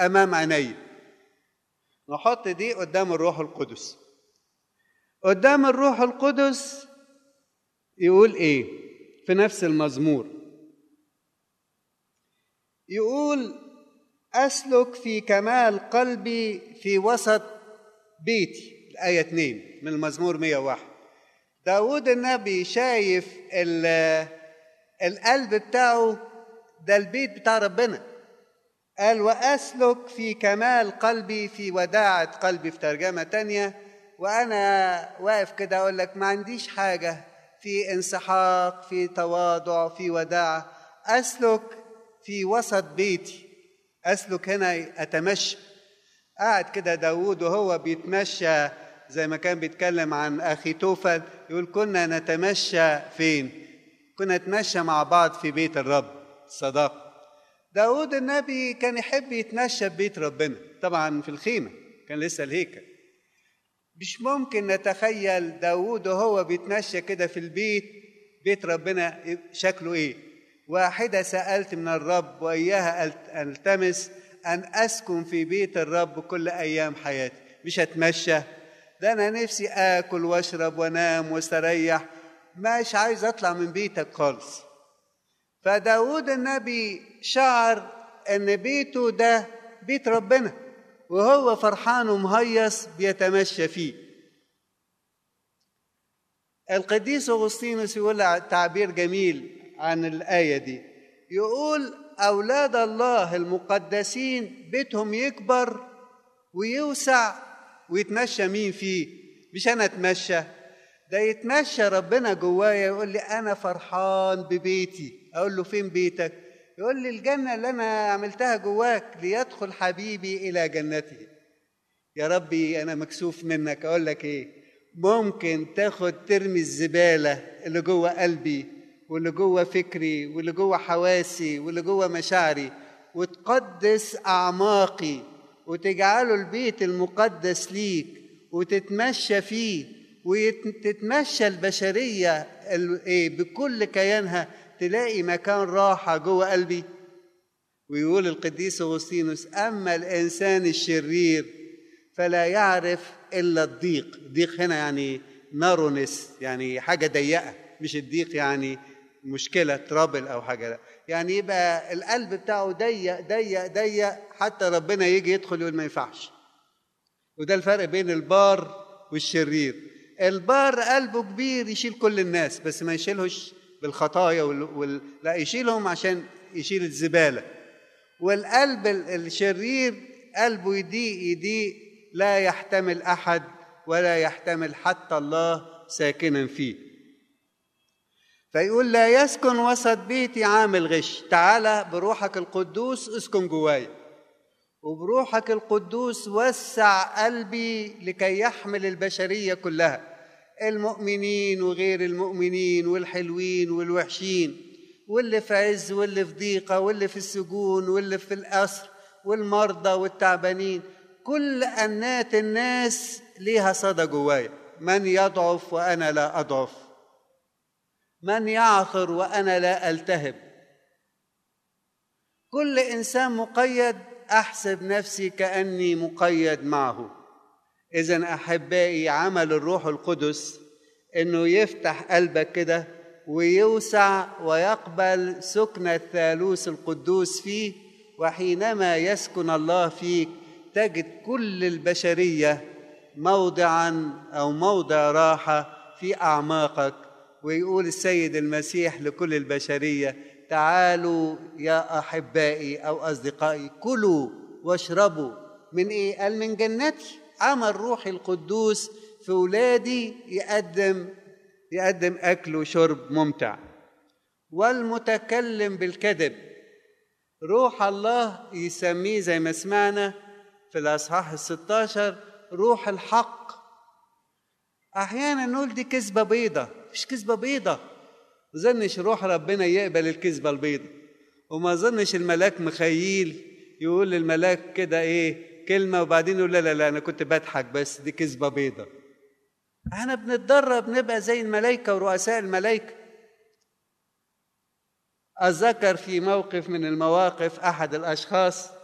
امام عيني نحط دي قدام الروح القدس قدام الروح القدس يقول ايه في نفس المزمور يقول اسلك في كمال قلبي في وسط بيتي الايه 2 من المزمور 101 داود النبي شايف القلب بتاعه ده البيت بتاع ربنا قال وأسلك في كمال قلبي في وداعة قلبي في ترجمة تانية وأنا واقف كده أقول لك ما عنديش حاجة في انسحاق في تواضع في وداعة أسلك في وسط بيتي أسلك هنا أتمشى قاعد كده داود وهو بيتمشى زي ما كان بيتكلم عن أخي توفل يقول كنا نتمشى فين كنا نتمشى مع بعض في بيت الرب صداقة داود النبي كان يحب يتمشى ببيت ربنا طبعا في الخيمة كان لسه الهيكل مش ممكن نتخيل داود وهو بيتمشى كده في البيت بيت ربنا شكله ايه واحدة سألت من الرب وإياها ألتمس أن أسكن في بيت الرب كل أيام حياتي مش أتمشى ده أنا نفسي آكل وأشرب وأنام واستريح مش عايز أطلع من بيتك خالص فداود النبي شعر ان بيته ده بيت ربنا وهو فرحان ومهيص بيتمشى فيه القديس اغسطينوس يقول تعبير جميل عن الايه دي يقول اولاد الله المقدسين بيتهم يكبر ويوسع ويتمشى مين فيه مش انا اتمشى ده يتمشى ربنا جوايا يقول لي انا فرحان ببيتي اقول له فين بيتك يقول لي الجنه اللي انا عملتها جواك ليدخل حبيبي الى جنته يا ربي انا مكسوف منك اقول لك ايه ممكن تاخد ترمي الزباله اللي جوه قلبي واللي جوه فكري واللي جوه حواسي واللي جوه مشاعري وتقدس اعماقي وتجعله البيت المقدس ليك وتتمشى فيه وتتمشى البشريه ايه بكل كيانها تلاقي مكان راحه جوه قلبي ويقول القديس اغسطينوس اما الانسان الشرير فلا يعرف الا الضيق ضيق هنا يعني نارونس يعني حاجه ضيقه مش الضيق يعني مشكله ترابل او حاجه لا يعني يبقى القلب بتاعه ضيق ضيق ضيق حتى ربنا يجي يدخل يقول ما ينفعش وده الفرق بين البار والشرير البار قلبه كبير يشيل كل الناس بس ما يشيلهش بالخطايا وال... وال... لا يشيلهم عشان يشيل الزباله والقلب الشرير قلبه يضيق يضيق لا يحتمل احد ولا يحتمل حتى الله ساكنا فيه فيقول لا يسكن وسط بيتي عامل غش تعالى بروحك القدوس اسكن جوايا وبروحك القدوس وسع قلبي لكي يحمل البشريه كلها المؤمنين وغير المؤمنين والحلوين والوحشين واللي في عز واللي في ضيقه واللي في السجون واللي في الاسر والمرضى والتعبانين كل أنات الناس ليها صدى جوايا من يضعف وأنا لا أضعف من يعثر وأنا لا ألتهب كل إنسان مقيد أحسب نفسي كأني مقيد معه إذا أحبائي عمل الروح القدس إنه يفتح قلبك كده ويوسع ويقبل سكن الثالوث القدوس فيه وحينما يسكن الله فيك تجد كل البشريه موضعا او موضع راحه في اعماقك ويقول السيد المسيح لكل البشريه تعالوا يا احبائي او اصدقائي كلوا واشربوا من ايه قال من جنتي عمل روحي القدوس في ولادي يقدم يقدم اكل وشرب ممتع والمتكلم بالكذب روح الله يسميه زي ما سمعنا في الأصحاح الستاشر روح الحق أحيانا نقول دي كذبة بيضة مش كذبة بيضة ما ظنش روح ربنا يقبل الكذبة البيضة وما ظنش الملاك مخيل يقول للملاك كده ايه كلمة وبعدين يقول لا لا لا أنا كنت بضحك بس دي كذبة بيضة احنا بنتدرب نبقى زي الملائكة ورؤساء الملائكة أتذكر في موقف من المواقف أحد الأشخاص